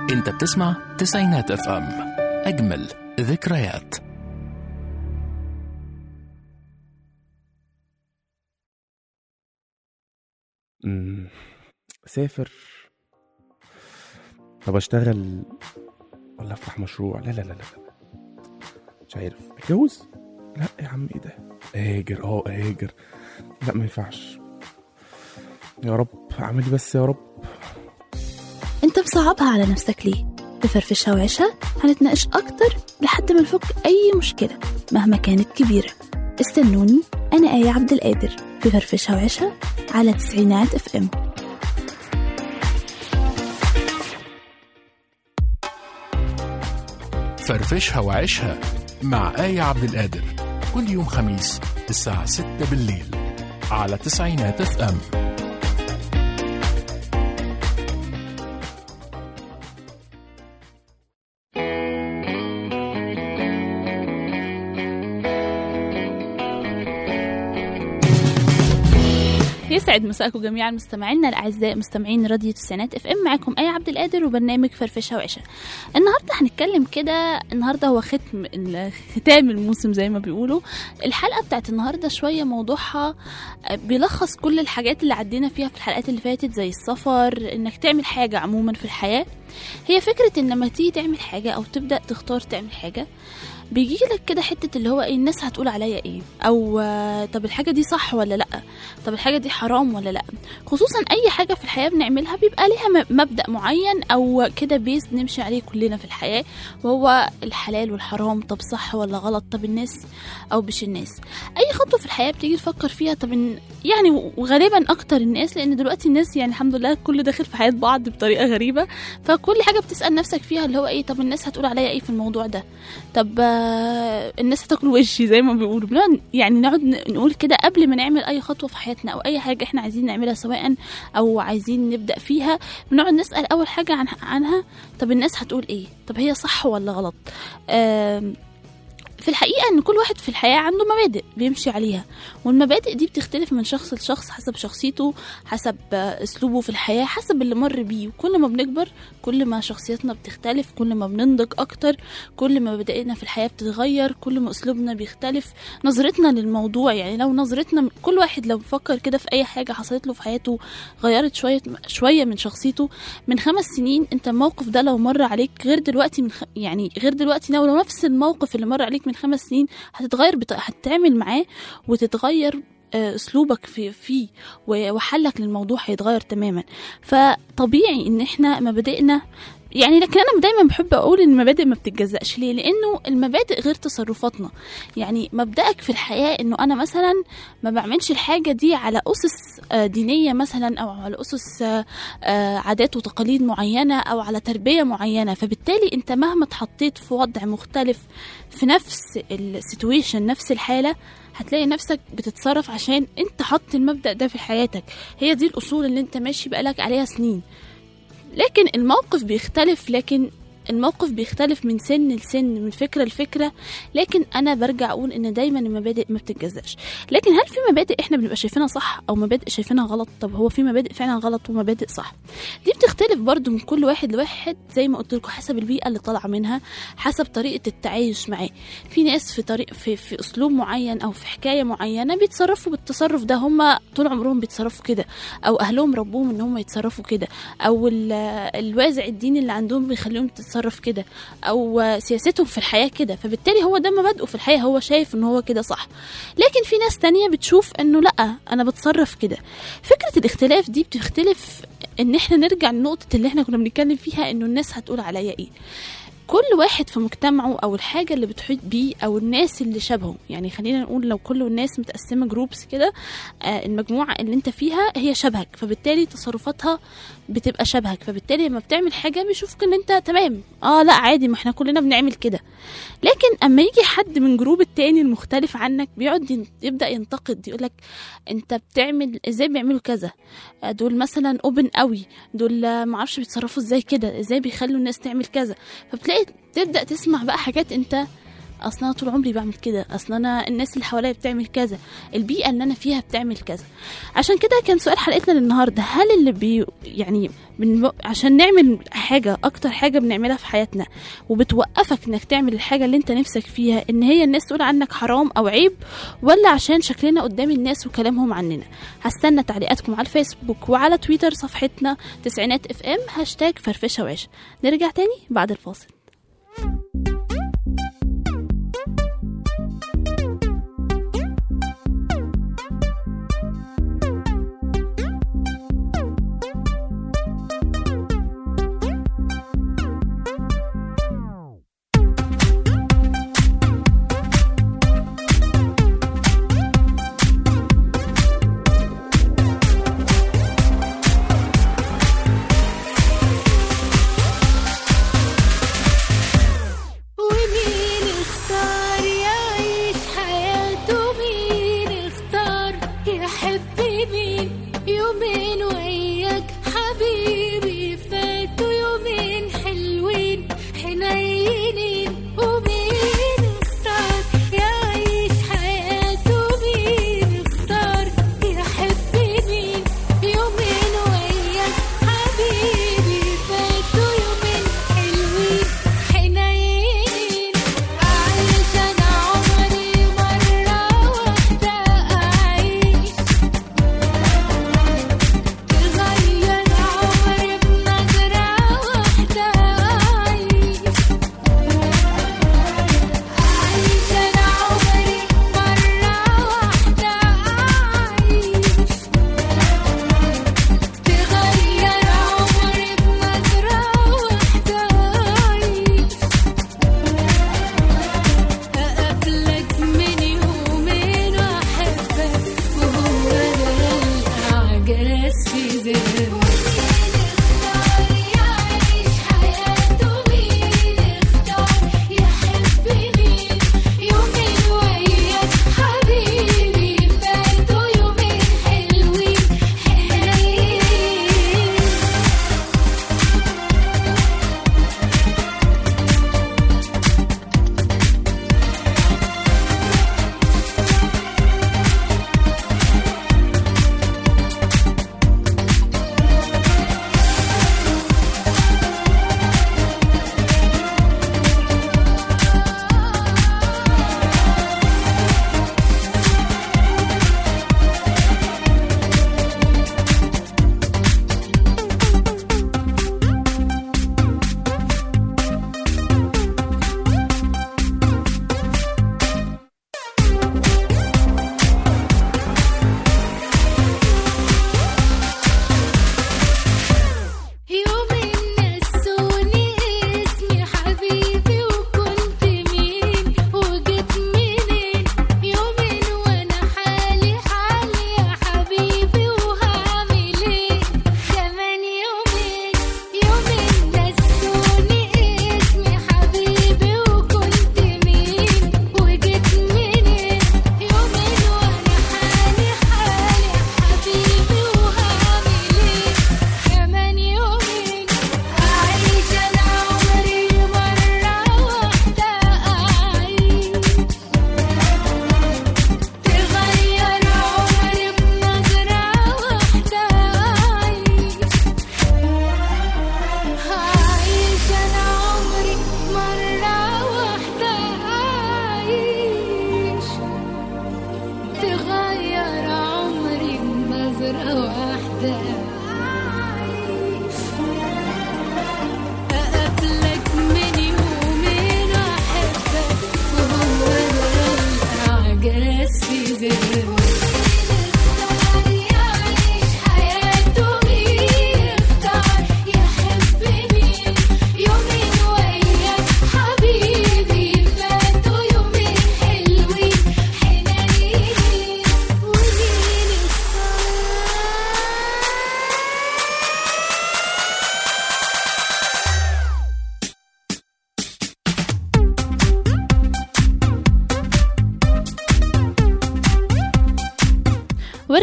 انت بتسمع تسعينات اف ام اجمل ذكريات مم. اسافر طب اشتغل ولا افتح مشروع لا لا لا لا لا. مش عارف اتجوز لا يا عم ايه ده اهاجر اه اهاجر لا ما ينفعش يا رب اعمل إيه بس يا رب انت مصعبها على نفسك ليه؟ بفرفشها وعيشها هنتناقش أكتر لحد ما نفك أي مشكلة مهما كانت كبيرة استنوني أنا آية عبد القادر بفرفشها وعيشها على تسعينات اف ام فرفشها وعيشها مع آية عبد القادر كل يوم خميس الساعة 6 بالليل على تسعينات اف ام يسعد مساءكم جميعا مستمعينا الاعزاء مستمعين راديو تسعينات اف ام معاكم ايه عبد القادر وبرنامج فرفشه وعشاء النهارده هنتكلم كده النهارده هو ختم ال- ختام الموسم زي ما بيقولوا الحلقه بتاعت النهارده شويه موضوعها بيلخص كل الحاجات اللي عدينا فيها في الحلقات اللي فاتت زي السفر انك تعمل حاجه عموما في الحياه هي فكره ان لما تيجي تعمل حاجه او تبدا تختار تعمل حاجه بيجي لك كده حته اللي هو ايه الناس هتقول عليا ايه او آه، طب الحاجه دي صح ولا لا طب الحاجه دي حرام ولا لا خصوصا اي حاجه في الحياه بنعملها بيبقى ليها م- مبدا معين او كده بيز نمشي عليه كلنا في الحياه وهو الحلال والحرام طب صح ولا غلط طب الناس او مش الناس اي خطوه في الحياه بتيجي تفكر فيها طب إن- يعني وغالبا اكتر الناس لان دلوقتي الناس يعني الحمد لله كل داخل في حياه بعض بطريقه غريبه فكل حاجه بتسال نفسك فيها اللي هو ايه طب الناس هتقول عليا ايه في الموضوع ده طب آه، الناس هتاكل وشي زي ما بيقولوا بنقعد يعني نقعد ن- نقول كده قبل ما نعمل اي خطوه في حياتنا او اي حاجه احنا عايزين نعملها سواء او عايزين نبدا فيها بنقعد نسال اول حاجه عن عنها طب الناس هتقول ايه طب هي صح ولا غلط آم، في الحقيقة إن كل واحد في الحياة عنده مبادئ بيمشي عليها والمبادئ دي بتختلف من شخص لشخص حسب شخصيته حسب آه، أسلوبه في الحياة حسب اللي مر بيه وكل ما بنكبر كل ما شخصيتنا بتختلف كل ما بننضج أكتر كل ما مبادئنا في الحياة بتتغير كل ما أسلوبنا بيختلف نظرتنا للموضوع يعني لو نظرتنا كل واحد لو فكر كده في أي حاجة حصلت له في حياته غيرت شوية شوية من شخصيته من خمس سنين أنت الموقف ده لو مر عليك غير دلوقتي من خ... يعني غير دلوقتي لو نفس الموقف اللي مر عليك من خمس سنين هتتغير بط... هتتعامل معاه وتتغير آه، اسلوبك في فيه و- وحلك للموضوع هيتغير تماما فطبيعي ان احنا مبادئنا يعني لكن انا دايما بحب اقول ان المبادئ ما بتتجزأش ليه لانه المبادئ غير تصرفاتنا يعني مبدأك في الحياة انه انا مثلا ما بعملش الحاجة دي على اسس آه، دينية مثلا او على اسس آه، آه، عادات وتقاليد معينة او على تربية معينة فبالتالي انت مهما اتحطيت في وضع مختلف في نفس السيتويشن نفس الحالة هتلاقي نفسك بتتصرف عشان انت حط المبدأ ده في حياتك هي دي الأصول اللي انت ماشي بقالك عليها سنين لكن الموقف بيختلف لكن الموقف بيختلف من سن لسن من فكرة لفكرة لكن أنا برجع أقول إن دايما المبادئ ما بتتجزأش لكن هل في مبادئ إحنا بنبقى شايفينها صح أو مبادئ شايفينها غلط طب هو في مبادئ فعلا غلط ومبادئ صح دي بتختلف برضو من كل واحد لواحد زي ما قلت لكم حسب البيئة اللي طالعة منها حسب طريقة التعايش معاه في ناس في طريق في, في أسلوب معين أو في حكاية معينة بيتصرفوا بالتصرف ده هم طول عمرهم بيتصرفوا كده أو أهلهم ربوهم إن هم يتصرفوا كده او ال- الوازع الديني اللي عندهم بيخليهم تتصرف كده او سياستهم في الحياه كده فبالتالي هو ده مبادئه في الحياه هو شايف ان هو كده صح لكن في ناس تانية بتشوف انه لا انا بتصرف كده فكره الاختلاف دي بتختلف ان احنا نرجع لنقطه اللي احنا كنا بنتكلم فيها انه الناس هتقول عليا ايه كل واحد في مجتمعه او الحاجه اللي بتحيط بيه او الناس اللي شبهه يعني خلينا نقول لو كل الناس متقسمه جروبس كده آه، المجموعه اللي انت فيها هي شبهك فبالتالي تصرفاتها بتبقى شبهك فبالتالي لما بتعمل حاجه بيشوفك ان انت تمام اه لا عادي ما احنا كلنا بنعمل كده لكن اما يجي حد من جروب التاني المختلف عنك بيقعد ين- يبدا ينتقد يقولك انت بتعمل ازاي بيعملوا كذا آه، دول مثلا اوبن قوي دول آه، معرفش بيتصرفوا ازاي كده ازاي بيخلوا الناس تعمل كذا فبتلاقي تبدا تسمع بقى حاجات انت اصل انا طول عمري بعمل كده اصل انا الناس اللي حواليا بتعمل كذا البيئه اللي انا فيها بتعمل كذا عشان كده كان سؤال حلقتنا للنهارده هل اللي بي يعني بن... عشان نعمل حاجه اكتر حاجه بنعملها في حياتنا وبتوقفك انك تعمل الحاجه اللي انت نفسك فيها ان هي الناس تقول عنك حرام او عيب ولا عشان شكلنا قدام الناس وكلامهم عننا هستنى تعليقاتكم على الفيسبوك وعلى تويتر صفحتنا تسعينات اف ام هاشتاج فرفشه وعيشه نرجع تاني بعد الفاصل ومين اختار يعيش حياته مين اختار يحب مين يومين وياك حبيبي فاتوا يومين حلوين حنينين ومين اختار يعيش حياته مين اختار يحب مين يومين وياك حبيبي فاتوا يومين حلوين حنين أعيش أنا عمري مرة واحدة أعيش تغير عمري بنظرة واحدة أعيش أعيش أنا عمري مرة واحدة أعيش تغير عمري بنظرة واحدة أعيش أقابلك من يومين وأحبك وهو ده الإعجاز في ذهني يعيش حياته مين اختار يحب مين يومين وياك حبيبي فاتوا يومين حلوين حنين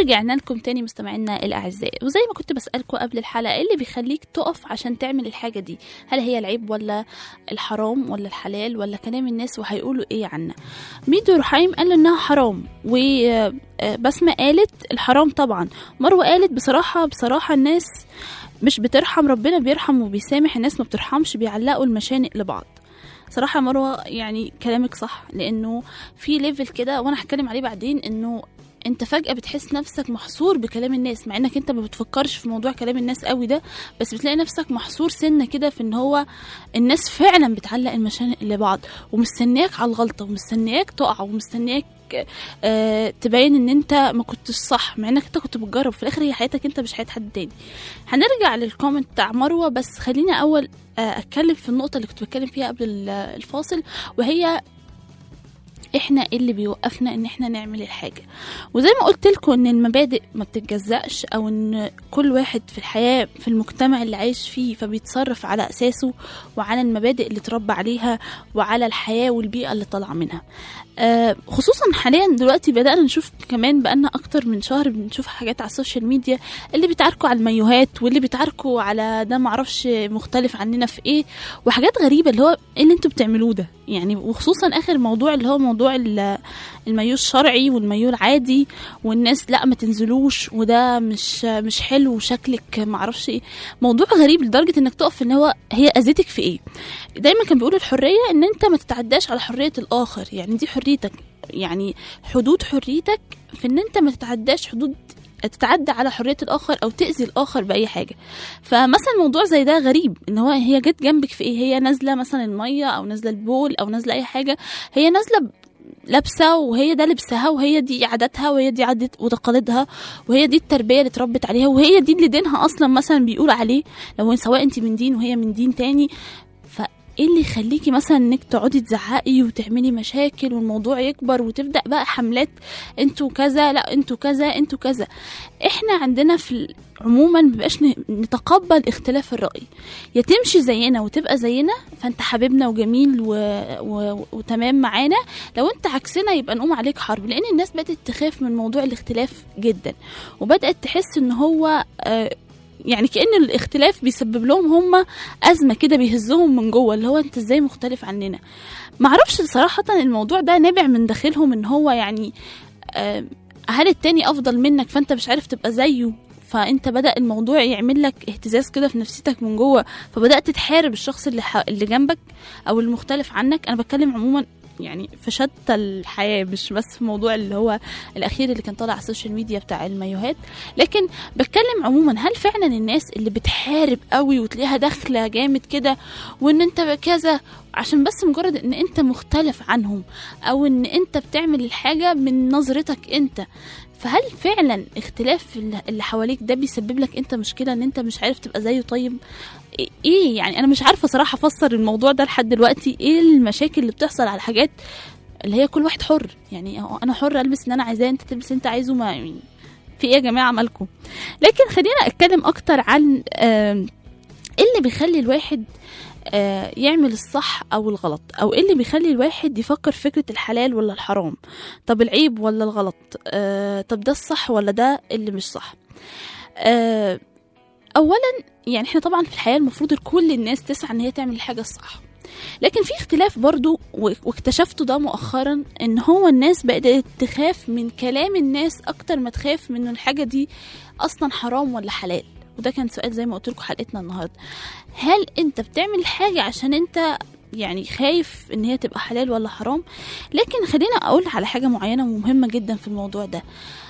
ورجعنا لكم تاني مستمعينا الاعزاء وزي ما كنت بسالكم قبل الحلقه ايه اللي بيخليك تقف عشان تعمل الحاجه دي هل هي العيب ولا الحرام ولا الحلال ولا كلام الناس وهيقولوا ايه عنا ميدو رحيم قال انها حرام وبسمة قالت الحرام طبعا مروه قالت بصراحه بصراحه الناس مش بترحم ربنا بيرحم وبيسامح الناس ما بترحمش بيعلقوا المشانق لبعض صراحة مروة يعني كلامك صح لأنه في ليفل كده وأنا هتكلم عليه بعدين إنه انت فجأة بتحس نفسك محصور بكلام الناس مع انك انت ما بتفكرش في موضوع كلام الناس قوي ده بس بتلاقي نفسك محصور سنة كده في ان هو الناس فعلا بتعلق المشانق لبعض ومستنياك على الغلطة ومستنياك تقع ومستنياك آه تبين ان انت ما كنتش صح مع انك انت كنت بتجرب في الاخر هي حياتك انت مش حياة حد تاني هنرجع للكومنت بتاع مروة بس خلينا اول آه اتكلم في النقطة اللي كنت بتكلم فيها قبل ال- الفاصل وهي احنا ايه اللي بيوقفنا ان احنا نعمل الحاجه وزي ما قلت لكم ان المبادئ ما بتتجزأش او ان كل واحد في الحياه في المجتمع اللي عايش فيه فبيتصرف على اساسه وعلى المبادئ اللي اتربى عليها وعلى الحياه والبيئه اللي طالعه منها آه خصوصا حاليا دلوقتي بدأنا نشوف كمان بقالنا أكتر من شهر بنشوف حاجات على السوشيال ميديا اللي بيتعاركوا على المايوهات واللي بيتعاركوا على ده معرفش مختلف عننا في ايه وحاجات غريبة اللي هو ايه اللي انتوا بتعملوه ده يعني وخصوصا آخر موضوع اللي هو موضوع ال- المايو الشرعي والمايو العادي والناس لا ما تنزلوش وده مش مش حلو وشكلك معرفش ايه موضوع غريب لدرجة انك تقف ان هو هي اذتك في ايه دايما كان بيقولوا الحرية ان انت ما تتعداش على حرية الاخر يعني دي حريتك يعني حدود حريتك في ان انت ما تتعداش حدود تتعدى على حرية الآخر أو تأذي الآخر بأي حاجة فمثلا موضوع زي ده غريب إن هو هي جت جنبك في إيه هي نازلة مثلا المية أو نازلة البول أو نازلة أي حاجة هي نازلة ب- لابسة وهي ده لبسها وهي دي عاداتها وهي دي عادة وتقاليدها وهي دي التربية اللي اتربت عليها وهي دي اللي دينها أصلا مثلا بيقول عليه لو سواء أنت من دين وهي من دين تاني فايه اللي يخليكي مثلا انك تقعدي تزعقي وتعملي مشاكل والموضوع يكبر وتبدا بقى حملات انتوا كذا لا انتوا كذا انتوا كذا احنا عندنا في ال- عموما مبقاش ن- نتقبل اختلاف الرأي يا تمشي زينا وتبقى زينا فانت حبيبنا وجميل و... و... وتمام معانا لو انت عكسنا يبقى نقوم عليك حرب لان الناس بدأت تخاف من موضوع الاختلاف جدا وبدأت تحس ان هو آه، يعني كأن الاختلاف بيسبب لهم هم أزمة كده بيهزهم من جوه اللي هو انت ازاي مختلف عننا معرفش صراحة الموضوع ده نابع من داخلهم ان هو يعني آه، هل التاني افضل منك فانت مش عارف تبقى زيه فانت بدا الموضوع يعمل لك اهتزاز كده في نفسيتك من جوه فبدات تحارب الشخص اللي ح... اللي جنبك او المختلف عنك انا بتكلم عموما يعني في شتى الحياه مش بس في موضوع اللي هو الاخير اللي كان طالع على السوشيال ميديا بتاع المايوهات لكن بتكلم عموما هل فعلا الناس اللي بتحارب قوي وتلاقيها داخله جامد كده وان انت كذا عشان بس مجرد ان انت مختلف عنهم او ان انت بتعمل الحاجه من نظرتك انت فهل فعلا اختلاف اللي- اللي حواليك ده بيسبب لك انت مشكله ان انت مش عارف تبقى زيه طيب إيه- ايه يعني انا مش عارفه صراحه افسر الموضوع ده لحد دلوقتي ايه المشاكل اللي بتحصل على حاجات اللي هي كل واحد حر يعني هو انا حر البس اللي انا عايزاه انت تلبس اللي انت عايزه ما يعني في ايه يا جماعه مالكم لكن خلينا اتكلم اكتر عن آم، ايه اللي بيخلي الواحد آه، يعمل الصح او الغلط او ايه اللي بيخلي الواحد يفكر في فكره الحلال ولا الحرام طب العيب ولا الغلط آه، طب ده الصح ولا ده اللي مش صح آه، اولا يعني احنا طبعا في الحياه المفروض كل الناس تسعى ان هي تعمل الحاجه الصح لكن في اختلاف برضو و- واكتشفته ده مؤخرا ان هو الناس بقت تخاف من كلام الناس اكتر ما تخاف من الحاجه دي اصلا حرام ولا حلال وده كان سؤال زي ما قلت لكم حلقتنا النهارده هل انت بتعمل حاجه عشان انت يعني خايف ان هي تبقى حلال ولا حرام لكن خلينا اقول على حاجه معينه ومهمه جدا في الموضوع ده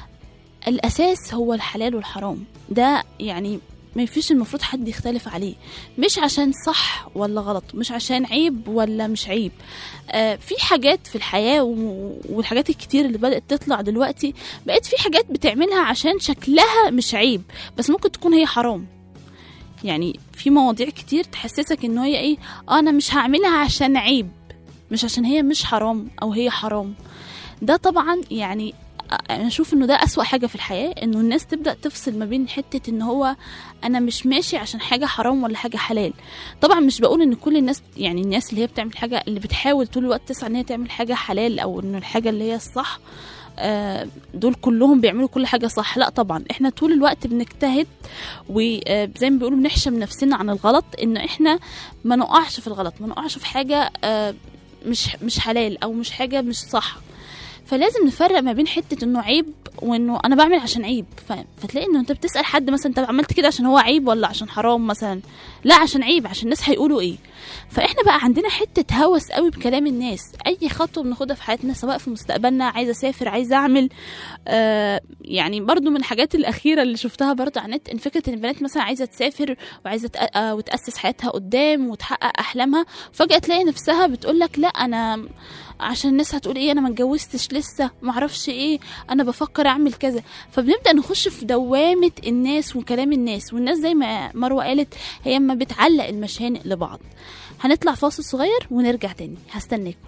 الاساس هو الحلال والحرام ده يعني ما فيش المفروض حد يختلف عليه مش عشان صح ولا غلط مش عشان عيب ولا مش عيب آه في حاجات في الحياة و- والحاجات الكتير اللي بدأت تطلع دلوقتي بقت في حاجات بتعملها عشان شكلها مش عيب بس ممكن تكون هي حرام يعني في مواضيع كتير تحسسك ان هي ايه آه انا مش هعملها عشان عيب مش عشان هي مش حرام او هي حرام ده طبعا يعني انا اشوف انه ده اسوأ حاجه في الحياه انه الناس تبدا تفصل ما بين حته ان هو انا مش ماشي عشان حاجه حرام ولا حاجه حلال طبعا مش بقول ان كل الناس يعني الناس اللي هي بتعمل حاجه اللي بتحاول طول الوقت تسعى ان هي تعمل حاجه حلال او ان الحاجه اللي هي الصح آه، دول كلهم بيعملوا كل حاجه صح لا طبعا احنا طول الوقت بنجتهد وزي ما بيقولوا بنحشم نفسنا عن الغلط ان احنا ما نقعش في الغلط ما نقعش في حاجه آه، مش مش حلال او مش حاجه مش صح فلازم نفرق ما بين حته انه عيب وانه انا بعمل عشان عيب ف... فتلاقي انه انت بتسال حد مثلا انت عملت كده عشان هو عيب ولا عشان حرام مثلا لا عشان عيب عشان الناس هيقولوا ايه فاحنا بقى عندنا حته هوس قوي بكلام الناس اي خطوه بناخدها في حياتنا سواء في مستقبلنا عايزه اسافر عايزه اعمل آه يعني برضو من الحاجات الاخيره اللي شفتها برضو على النت ان فكره ان البنات مثلا عايزه تسافر وعايزه تأ... آه وتاسس حياتها قدام وتحقق احلامها فجاه تلاقي نفسها بتقول لك لا انا عشان الناس هتقول ايه انا ما اتجوزتش لسه معرفش ايه انا بفكر اعمل كذا فبنبدا نخش في دوامه الناس وكلام الناس والناس زي ما مروه قالت هي اما بتعلق المشانق لبعض هنطلع فاصل صغير ونرجع تاني هستناكم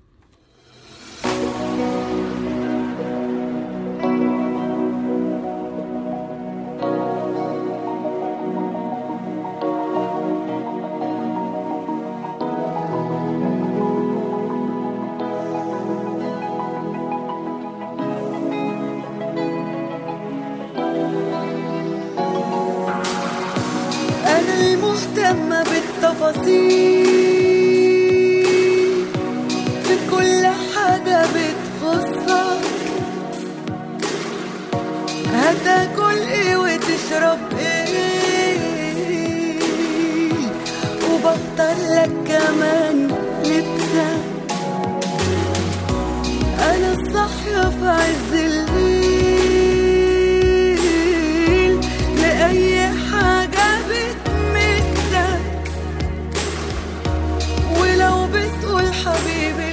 أنا المهتمة بالتفاصيل في كل حاجة بتخصك هتاكل ايه وتشرب ايه وبختار لك كمان لبسك أنا الصاحية في عز الليل لأي حاجة بتمسك ولو بتقول حبيبي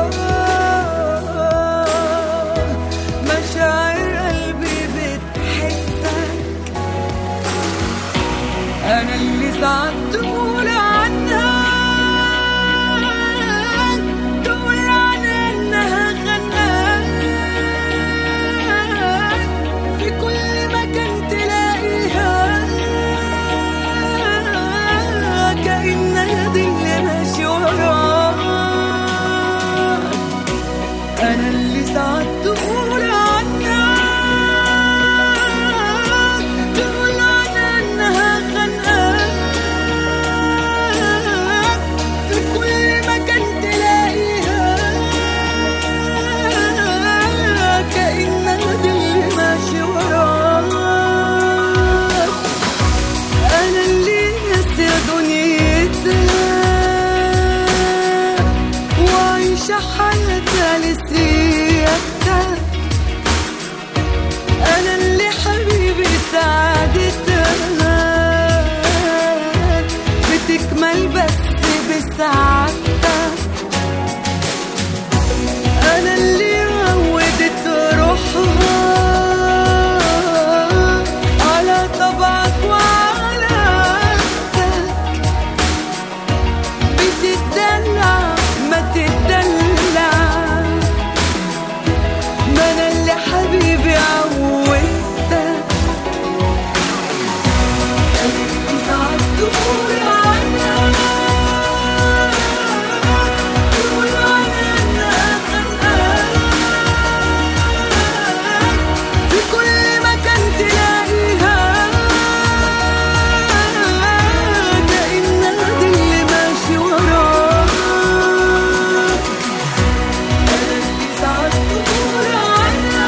الآه مشاعر قلبي بتحسك أنا اللي ساعات تقول عنها تقول عنها إنها غناك في كل مكان تلاقيها كأنها دي اللي ماشي وراك أنا اللي ساعات تقول عنها تقول عنها إنها خانقاك في كل مكان تلاقيها كأنها دي اللي ماشي وراك أنا اللي ناسية دنيتها وعايشة حياتها لسيادتها أنا اللي حبيبي سعادتها بتكمل بس بسعادتها أنا اللي عودت روحها على طبعك وعلى عادتك بتدلع ما تدلع ما انا اللي حبيبي عودتك ساعات تقول عنها تقول عنها انها خانقاك في كل مكان تلاقيها كأنها دي اللي ماشي وراك أنا اللي ساعات تقول عنها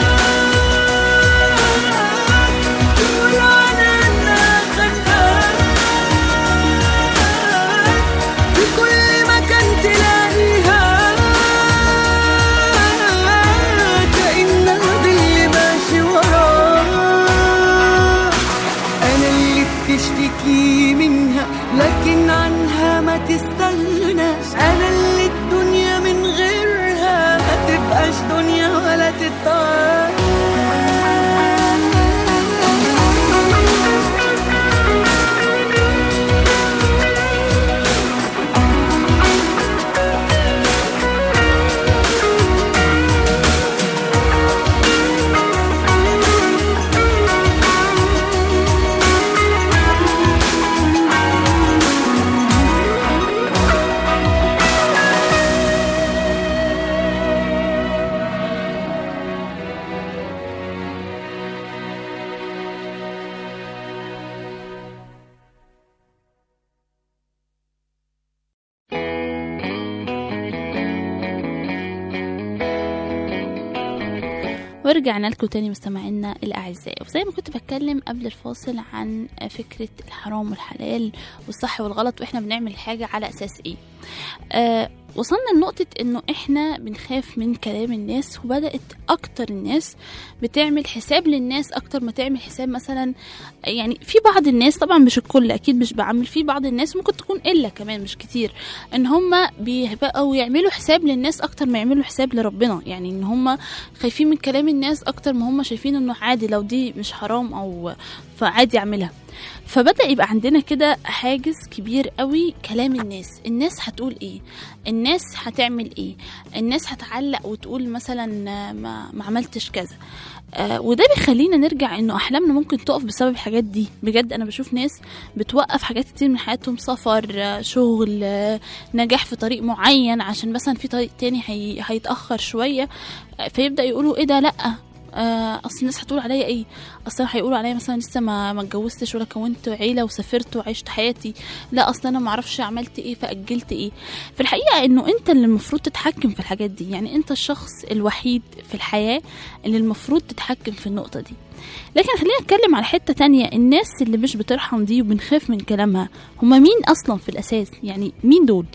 تقول عنها إنها خانقاك في كل مكان تلاقيها كأنها دي اللي ماشي وراك أنا اللي بتشتكي منها لكن عنها ما تستغناش أنا اللي الدنيا من غيرها ما تبقاش دنيا ولا تتعاش ورجعنا لكم تاني مستمعينا الأعزاء وزي ما كنت بتكلم قبل الفاصل عن فكرة الحرام والحلال والصح والغلط وإحنا بنعمل حاجة على أساس إيه آه وصلنا لنقطة إنه إحنا بنخاف من كلام الناس وبدأت أكتر الناس بتعمل حساب للناس أكتر ما تعمل حساب مثلا يعني في بعض الناس طبعا مش الكل أكيد مش بعمل في بعض الناس ممكن تكون إلا كمان مش كتير إن هم بيبقوا يعملوا حساب للناس أكتر ما يعملوا حساب لربنا يعني إن هم خايفين من كلام الناس أكتر ما هم شايفين إنه عادي لو دي مش حرام أو فعادي أعملها فبدأ يبقى عندنا كده حاجز كبير قوي كلام الناس الناس هتقول ايه الناس هتعمل ايه الناس هتعلق وتقول مثلا آه، ما, ما عملتش كذا آه وده بيخلينا نرجع انه احلامنا ممكن تقف بسبب الحاجات دي بجد انا بشوف ناس بتوقف حاجات كتير من حياتهم سفر آه، شغل آه، نجاح في طريق معين عشان مثلا في طريق تاني هي... هيتاخر شويه آه، فيبدا يقولوا ايه ده لا آه، اصل الناس هتقول عليا ايه اصل هيقولوا عليا مثلا لسه ما ما اتجوزتش ولا كونت عيله وسافرت وعشت حياتي لا اصل انا ما اعرفش عملت ايه فاجلت ايه في الحقيقه انه انت اللي المفروض تتحكم في الحاجات دي يعني انت الشخص الوحيد في الحياه اللي المفروض تتحكم في النقطه دي لكن خلينا نتكلم على حته تانية الناس اللي مش بترحم دي وبنخاف من كلامها هما مين اصلا في الاساس يعني مين دول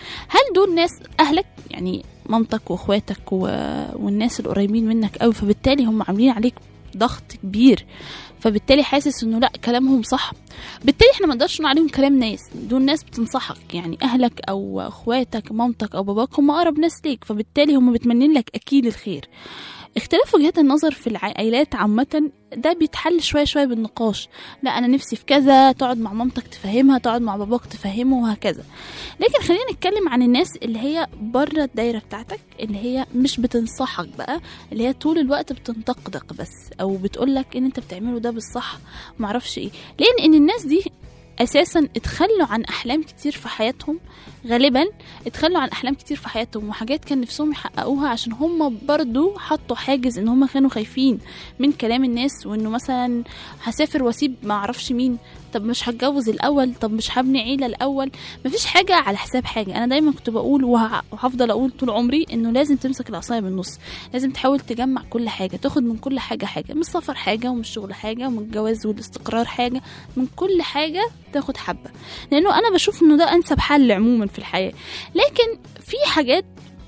هل دول ناس اهلك يعني مامتك واخواتك و... والناس القريبين منك قوي فبالتالي هم عاملين عليك ضغط كبير فبالتالي حاسس انه لا كلامهم صح بالتالي احنا ما نقدرش نقول عليهم كلام ناس دول ناس بتنصحك يعني اهلك او اخواتك مامتك او باباك هم اقرب ناس ليك فبالتالي هم بتمنين لك اكيد الخير اختلاف وجهات النظر في العائلات عامة ده بيتحل شوية شوية بالنقاش لا أنا نفسي في كذا تقعد مع مامتك تفهمها تقعد مع باباك تفهمه وهكذا لكن خلينا نتكلم عن الناس اللي هي بره الدايرة بتاعتك اللي هي مش بتنصحك بقى اللي هي طول الوقت بتنتقدك بس أو بتقولك إن أنت بتعمله ده بالصح معرفش إيه لأن إن الناس دي اساسا اتخلوا عن احلام كتير في حياتهم غالبا اتخلوا عن احلام كتير في حياتهم وحاجات كان نفسهم يحققوها عشان هم برضو حطوا حاجز ان هم كانوا خايفين من كلام الناس وانه مثلا هسافر واسيب ما اعرفش مين طب مش هتجوز الاول طب مش هبني عيله الاول مفيش حاجه على حساب حاجه انا دايما كنت بقول وه- وهفضل اقول طول عمري انه لازم تمسك العصايه بالنص لازم تحاول تجمع كل حاجه تاخد من كل حاجه حاجه من السفر حاجه ومن الشغل حاجه ومن الجواز والاستقرار حاجه من كل حاجه تاخد حبه لانه انا بشوف انه ده انسب حل عموما في الحياه لكن في حاجات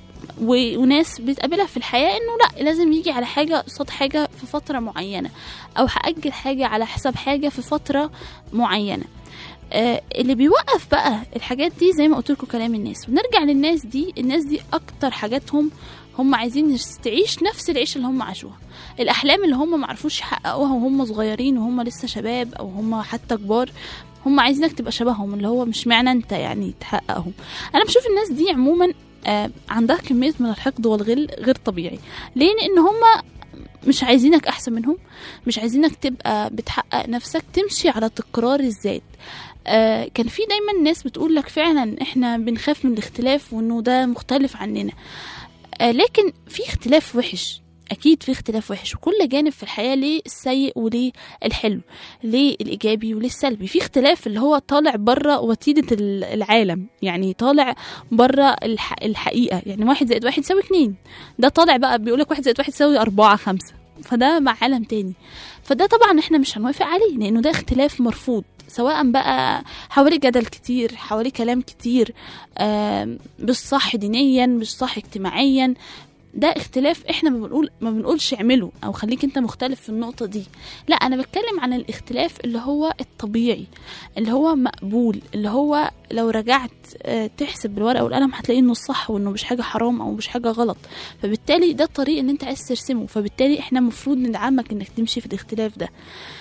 و- وناس بتقابلها في الحياة انه لا لازم يجي على حاجة قصاد حاجة في فترة معينة او هأجل حاجة على حساب حاجة في فترة معينة آه اللي بيوقف بقى الحاجات دي زي ما قلت لكم كلام الناس ونرجع للناس دي الناس دي اكتر حاجاتهم هم عايزين تعيش نفس العيشه اللي هم عاشوها الاحلام اللي هم معرفوش يحققوها وهم صغيرين وهم لسه شباب او هم حتى كبار هم عايزينك تبقى شبههم اللي هو مش معنى انت يعني تحققهم انا بشوف الناس دي عموما آه عندها كميه من الحقد والغل غير طبيعي ليه لان هم مش عايزينك احسن منهم مش عايزينك تبقى بتحقق نفسك تمشي على تكرار الذات آه كان في دايما ناس بتقول لك فعلا احنا بنخاف من الاختلاف وانه ده مختلف عننا آه لكن في اختلاف وحش اكيد في اختلاف وحش وكل جانب في الحياه ليه السيء وليه الحلو ليه الايجابي وليه السلبي في اختلاف اللي هو طالع بره وتيره ال- العالم يعني طالع بره الح... الحقيقه يعني واحد زائد واحد يساوي اتنين ده طالع بقى بيقولك واحد زائد واحد يساوي أربعة خمسة فده مع عالم تاني فده طبعا احنا مش هنوافق عليه لانه ده اختلاف مرفوض سواء بقى حوالي جدل كتير حوالي كلام كتير آم، مش صح دينيا مش صح اجتماعيا ده اختلاف احنا ما بنقول ما بنقولش اعمله او خليك انت مختلف في النقطه دي لا انا بتكلم عن الاختلاف اللي هو الطبيعي اللي هو مقبول اللي هو لو رجعت آه، تحسب بالورقه والقلم هتلاقي انه الصح وانه مش حاجه حرام او مش حاجه غلط فبالتالي ده الطريق اللي انت عايز ترسمه فبالتالي احنا المفروض ندعمك انك تمشي في الاختلاف ده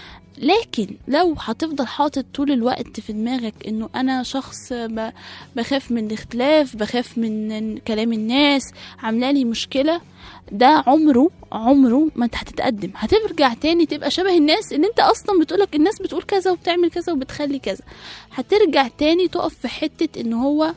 لكن لو هتفضل حاطط طول الوقت في دماغك انه انا شخص ب- بخاف من الاختلاف بخاف من كلام الناس عاملالي مشكله ده عمره عمره ما انت هتتقدم هترجع تاني تبقى شبه الناس اللي انت اصلا بتقولك الناس بتقول كذا وبتعمل كذا وبتخلي كذا هترجع تاني تقف في حته ان هو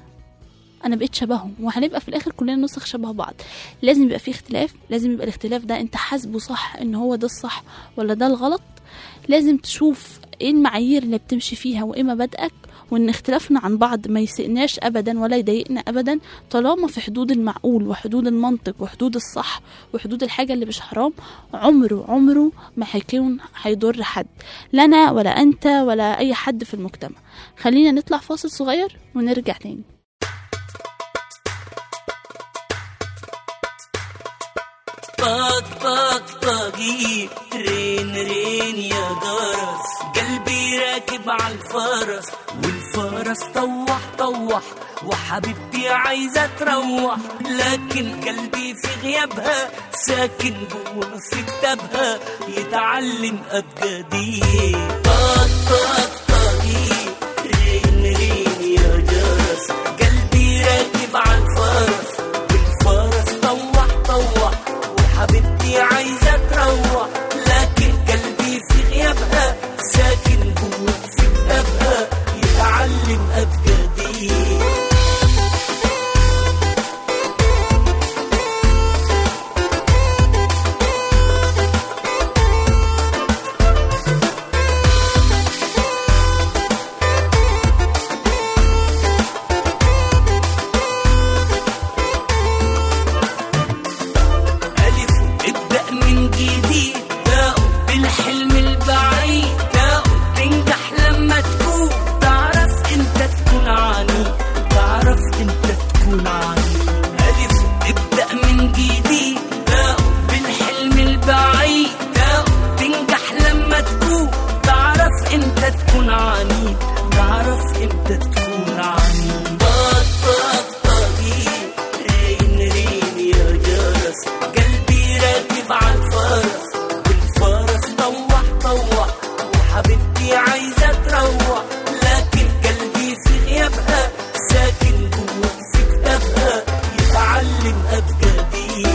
انا بقيت شبههم وهنبقى في الاخر كلنا نسخ شبه بعض لازم يبقى في اختلاف لازم يبقى الاختلاف ده انت حاسبه صح ان هو ده الصح ولا ده الغلط لازم تشوف ايه المعايير اللي بتمشي فيها وايه مبادئك وان اختلافنا عن بعض ما يسئناش ابدا ولا يضايقنا ابدا طالما في حدود المعقول وحدود المنطق وحدود الصح وحدود الحاجه اللي مش حرام عمره عمره ما هيكون هيضر حد لا انا ولا انت ولا اي حد في المجتمع خلينا نطلع فاصل صغير ونرجع تاني طق طق طقي رين رين يا جرس قلبي راكب على الفرس والفرس طوح طوح وحبيبتي عايزة تروح لكن قلبي في غيابها ساكن جوا في كتابها يتعلم أبجدي طق طق طقي رين رين يا جرس قلبي راكب على الفرس والفرس طوح طوح وحبيبتي عايزة تروح لكن قلبي في غيابها ساكن جوا في كتابها يتعلم أبجدي ألف ابدأ من جديد تاء بالحلم البعيد تاء تنجح لما تكون تعرف انت تكون عنيد تعرف انت تكون عنيد ألف ابدأ من جديد تاء بالحلم البعيد تاء تنجح لما تكون تعرف انت تكون عنيد تعرف انت تكون عنيد طق طق طقي رين رين يا جرس قلبي راكب على الفرس والفرس طوح طوح وحبيبتي عايزة تروح لكن قلبي في غيابها ساكن جوا في كتابها يتعلم أبجدي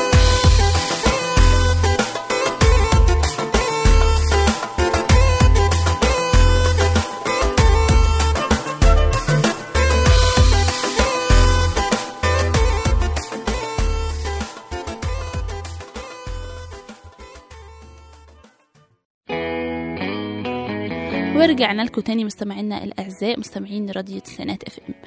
ورجعنا لكم تاني مستمعينا الاعزاء مستمعين راديو تسعينات اف ام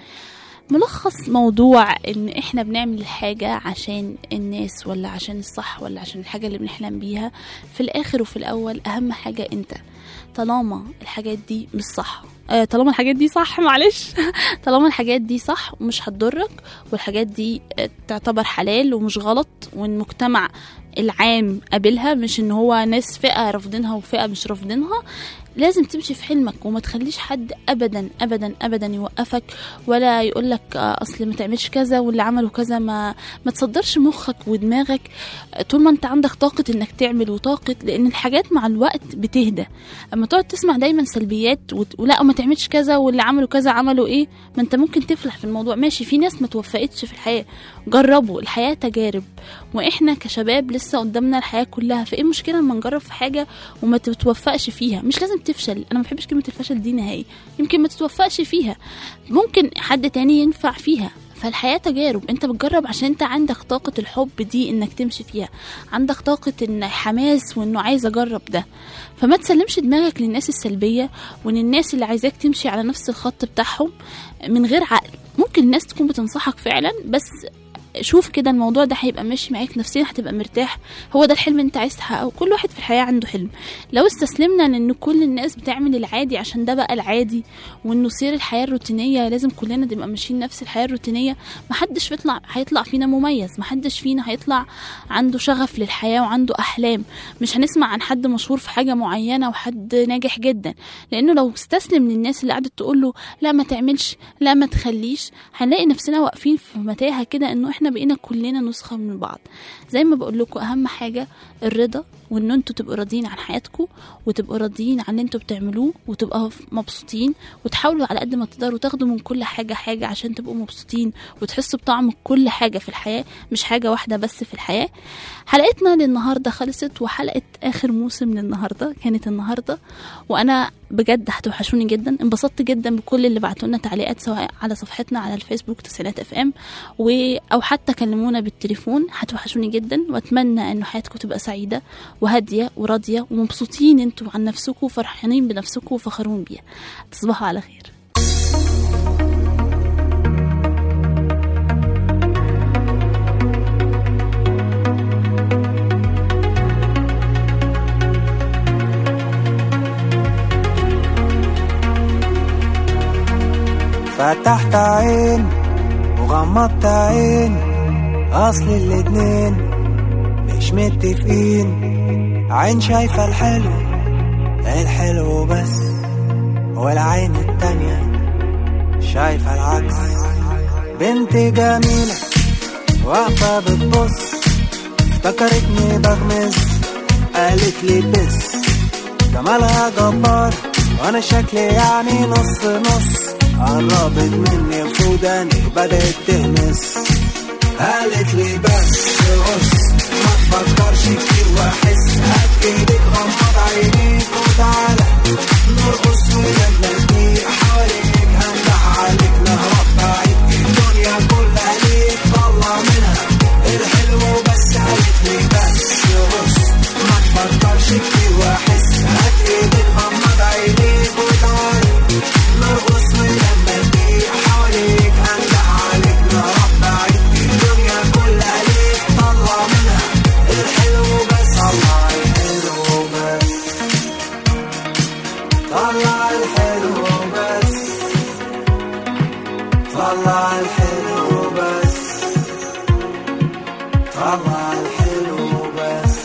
ملخص موضوع ان احنا بنعمل الحاجة عشان الناس ولا عشان الصح ولا عشان الحاجة اللي بنحلم بيها في الاخر وفي الاول اهم حاجة انت طالما الحاجات دي مش صح آه طالما الحاجات دي صح معلش طالما الحاجات دي صح ومش هتضرك والحاجات دي آه، تعتبر حلال ومش غلط والمجتمع العام قابلها مش ان هو ناس فئة رافضينها وفئة مش رافضينها لازم تمشي في حلمك وما تخليش حد ابدا ابدا ابدا يوقفك ولا يقول لك اصل ما تعملش كذا واللي عملوا كذا ما ما تصدرش مخك ودماغك آه، طول ما انت عندك طاقة انك تعمل وطاقة لان الحاجات مع الوقت بتهدى اما تقعد تسمع دايما سلبيات وت- ولا ما تعملش كذا واللي عملوا كذا عملوا ايه ما انت ممكن تفلح في الموضوع ماشي في ناس ما توفقتش في الحياة جربوا الحياة تجارب واحنا كشباب لسه قدامنا الحياة كلها فايه المشكلة لما نجرب في حاجة وما تتوفقش فيها مش لازم تفشل انا ما بحبش كلمة الفشل دي نهائي يمكن ما تتوفقش فيها ممكن حد تاني ينفع فيها فالحياة تجارب انت بتجرب عشان انت عندك طاقة الحب دي انك تمشي فيها عندك طاقة ان حماس وانه عايز اجرب ده فما تسلمش دماغك للناس السلبية وان الناس اللي عايزاك تمشي على نفس الخط بتاعهم من غير عقل ممكن الناس تكون بتنصحك فعلا بس شوف كده الموضوع ده هيبقى ماشي معاك نفسيا هتبقى مرتاح هو ده الحلم انت عايز تحققه كل واحد في الحياة عنده حلم لو استسلمنا لان كل الناس بتعمل العادي عشان ده بقى العادي وانه سير الحياة الروتينية لازم كلنا نبقى ماشيين نفس الحياة الروتينية محدش بيطلع هيطلع فينا مميز محدش فينا هيطلع عنده شغف للحياة وعنده احلام مش هنسمع عن حد مشهور في حاجة معينة وحد ناجح جدا لانه لو استسلم للناس اللي قعدت تقول له لا ما تعملش لا ما تخليش هنلاقي نفسنا واقفين في متاهة كده انه احنا بقينا كلنا نسخة من بعض زي ما بقول لكم اهم حاجة الرضا وان انتوا تبقوا راضيين عن حياتكم وتبقوا راضيين عن اللي انتوا بتعملوه وتبقوا مبسوطين وتحاولوا على قد ما تقدروا تاخدوا من كل حاجة حاجة عشان تبقوا مبسوطين وتحسوا بطعم كل حاجة في الحياة مش حاجة واحدة بس في الحياة حلقتنا للنهاردة خلصت وحلقة آخر موسم للنهاردة كانت النهاردة وأنا بجد هتوحشوني جدا انبسطت جدا بكل اللي بعتوا لنا تعليقات سواء على صفحتنا على الفيسبوك تسعينات اف ام و... او حتى كلمونا بالتليفون هتوحشوني جدا واتمنى ان حياتكم تبقى سعيده وهاديه وراضيه ومبسوطين انتوا عن نفسكم وفرحانين بنفسكم وفخرون بيها تصبحوا على خير فتحت عين وغمضت عين اصل الاتنين مش متفقين عين شايفة الحلو الحلو بس والعين التانية شايفة العكس بنت جميلة واقفة بتبص افتكرتني بغمز قالت لي بس جمالها جبار وانا شكلي يعني نص نص قربت مني وسوداني بدأت تهمس قالت لي بس بص ما تفكرش كتير واحس هات ايدك غمض عينيك وتعالى نرقص ونبني حواليك هندح عليك نهرب بعيد الدنيا كلها ليك طلع منها الحلو بس قالت لي بس بص ما تفكرش كتير واحس هات ايدك غمض عينيك وتعالى نرقص ونبني حواليك هندح عليك نهرب بعيد الدنيا كلها ليك طلع منها الحلو بس طلع الحلو بس طلع الحلو بس طلع الحلو بس طلع الحلو بس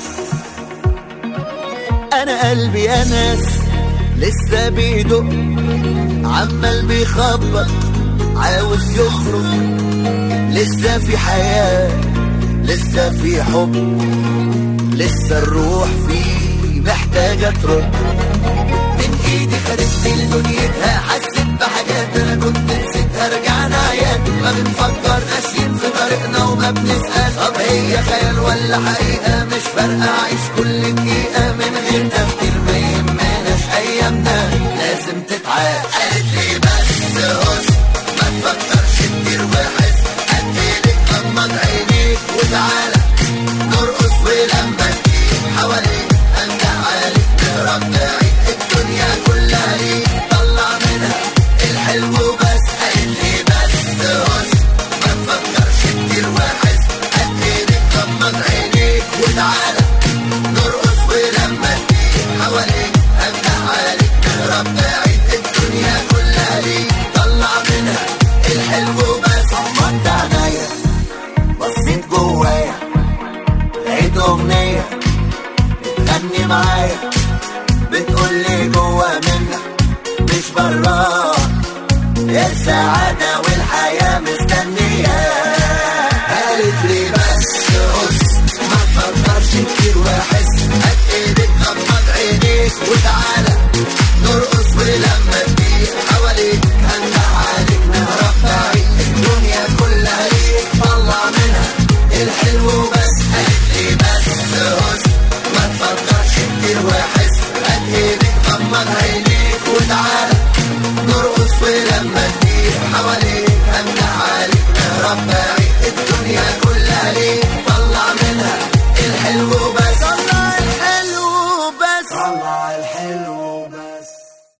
انا قلبي انس لسه بيدق عمال بيخبط عاوز يخرج لسه في حياة لسه في حب لسه الروح فيه محتاجة ترد من ايدي خدتني لدنيتها حسيت بحاجات انا كنت نسيتها رجعنا عيان ما بنفكر ماشيين في طريقنا وما بنسأل طب هي خيال ولا حقيقة مش فارقة اعيش كل دقيقة من غير تفكير ما يهمناش ايامنا لازم تتعاد قالت لي بس هس ما تفكرش كتير وحس قد ايدك غمض عينيك وتعالى نرقص ولما تجيب حواليك انجح عليك نهرب بعيد الدنيا كلها ليك طلع منها الحلو بس قالت لي بس هس ما تفكرش كتير وحس قد ايدك غمض عينيك وتعالى نرقص ولما تجيب حواليك انجح عليك نهرب بعيد الدنيا كلها ليك طلع منها الحلو بس غمضت عينيا بصيت جوايا لقيت اغنيه بتغني معايا بتقول لي جوا منك مش براك السعادة والحياة مستنية قالت لي بس قص ما تفكرش كتير واحس هات ايدك غمض عينيك وتعالى نرقص ولما تجيب حواليك هندح عليك نهرب بعيد الدنيا كلها ليك طلع منها الحلو بس قالت لي بس قص ما تفكرش كتير واحس هات ايدك غمض عينيك وتعالى نرقص ولما تجيب حواليك هندح عليك نهرب بعيد الدنيا كلها